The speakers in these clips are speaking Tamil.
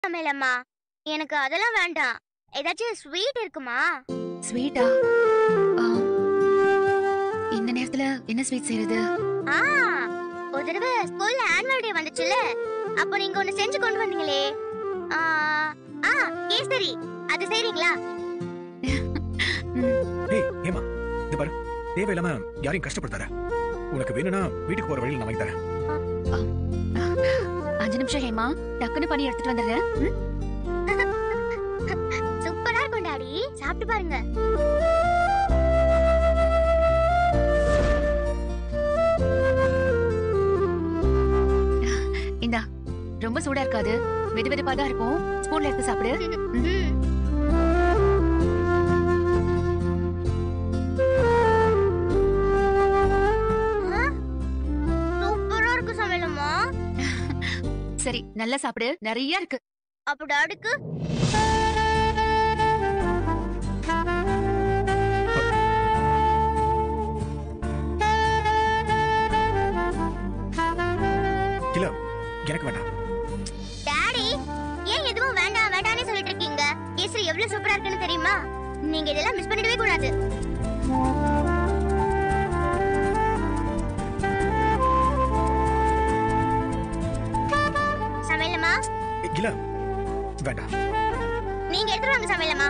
சமையலம்மா எனக்கு அதெல்லாம் வேண்டாம் ஏதாச்சும் ஸ்வீட் இருக்குமா ஸ்வீட்டா ஆ, இந்த நேரத்துல என்ன ஸ்வீட் செய்யறது ஆ ஒரு தடவை ஸ்கூல்ல ஆனுவல் டே வந்துச்சுல அப்போ நீங்க ஒண்ணு செஞ்சு கொண்டு வந்தீங்களே ஆ ஆ கேசரி அது செய்றீங்களா ஏய் ஏமா இது பாரு தேவையில்லாம யாரையும் கஷ்டப்படுத்தாத உனக்கு வேணும்னா வீட்டுக்கு போற வழியில் நான் வாங்கி தரேன் அஞ்சு நிமிஷம் ஹேமா டக்குன்னு பண்ணி எடுத்துட்டு வந்துடுறேன் ம்? சூப்பரா இருக்கும் டாடி சாப்பிட்டு பாருங்க இந்தா ரொம்ப சூடா இருக்காது வெது வெதுப்பா தான் இருக்கும் ஸ்பூன்ல எடுத்து சாப்பிடு ம். ஆ, சூப்பரா இருக்கு சமையலம்மா சரி நல்லா சாப்பிடு நிறைய இருக்கு அப்ப டாடிக்கு இல்ல எனக்கு வேண்டாம் டாடி ஏன் எதுவும் வேண்டாம் வேண்டாம்னு சொல்லிட்டு இருக்கீங்க கேசரி எவ்வளவு சூப்பரா இருக்குன்னு தெரியுமா நீங்க இதெல்லாம் மிஸ் பண்ணிடவே கூடாது சமையலம்மா இல்ல வேண்டாம் நீங்க எடுத்துட்டு வாங்க சமையலம்மா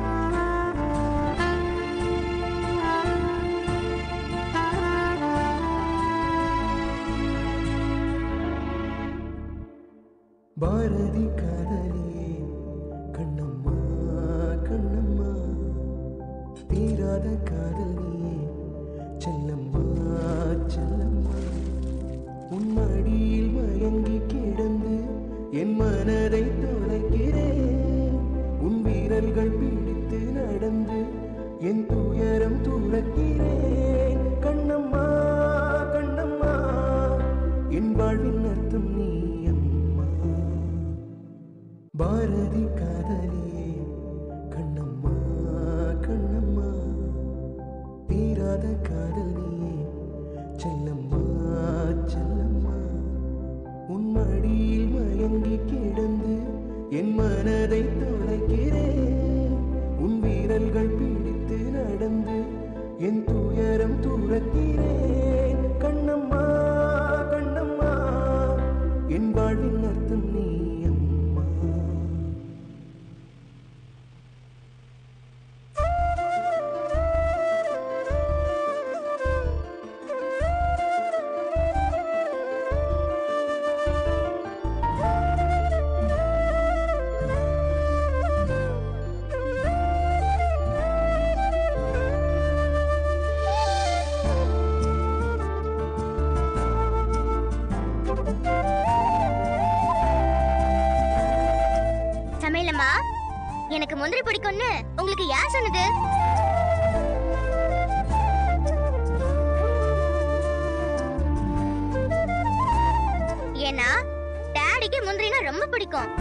பாரதி காதலியே கண்ணம்மா கண்ணம்மா தீராத காதலியே செல்லம்மா செல்லம்மா உன் மடியில் மயங்கி கிடந்து என் மனதை தொலைக்கிறேன் உன் வீரல்கள் பிடித்து நடந்து என் துயரம் துறக்கிறேன் கண்ணம்மா கண்ணம்மா என் வாழ்வின் அர்த்தம் நீ அம்மா பாரதி காதலியே கண்ணம்மா கண்ணம்மா தீராத காதல் நீயே செல்லம்மா செல்லம்மா உன் மடியில் மயங்கி கிடந்து என் மனதை தொலைக்கிறேன் உன் வீரல்கள் பிடித்து நடந்து என் துயரம் துறக்கிறேன் கண்ணம்மா கண்ணம்மா என் வாழ்வின் அர்த்தம் நீ அம்மா சமையலம்மா எனக்கு முந்திரி பிடிக்கும்னு உங்களுக்கு யார் சொன்னது ஏன்னா டாடிக்கு முந்திரினா ரொம்ப பிடிக்கும்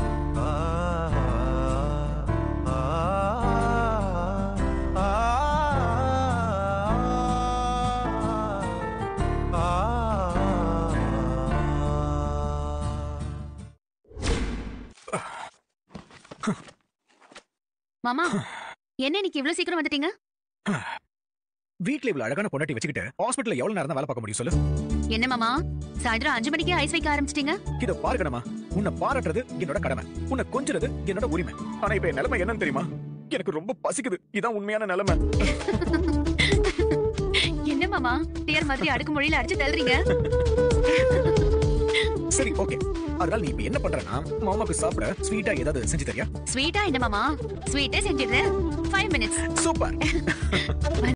மாமா என்ன இன்னைக்கு இவ்ளோ சீக்கிரம் வந்துட்டீங்க வீட்ல இவ்வளவு அழகான பொண்டாட்டி வச்சுக்கிட்டு ஹாஸ்பிட்டல்ல எவ்வளவு நேரம் தான் வேலை பார்க்க முடியும் சொல்லு என்ன மாமா சாயந்தரம் அஞ்சு மணிக்கே ஐஸ் வைக்க ஆரம்பிச்சிட்டீங்க இத பாருக்கணுமா உன்னை பாராட்டுறது என்னோட கடமை உன்னை கொஞ்சுறது என்னோட உரிமை ஆனா இப்ப என் நிலைமை என்னன்னு தெரியுமா எனக்கு ரொம்ப பசிக்குது இதான் உண்மையான நிலைமை என்ன மாமா டியர் மாதிரி அடுக்கு மொழியில அடிச்சு தள்ளுறீங்க சரி ஓகே அதனால நீ இப்ப என்ன பண்றனா மாமாக்கு சாப்பிட ஸ்வீட்டா ஏதாவது செஞ்சு தரியா ஸ்வீட்டா என்ன மாமா ஸ்வீட்டே செஞ்சிடுறேன் ஃபைவ் மினிட்ஸ் சூப்பர்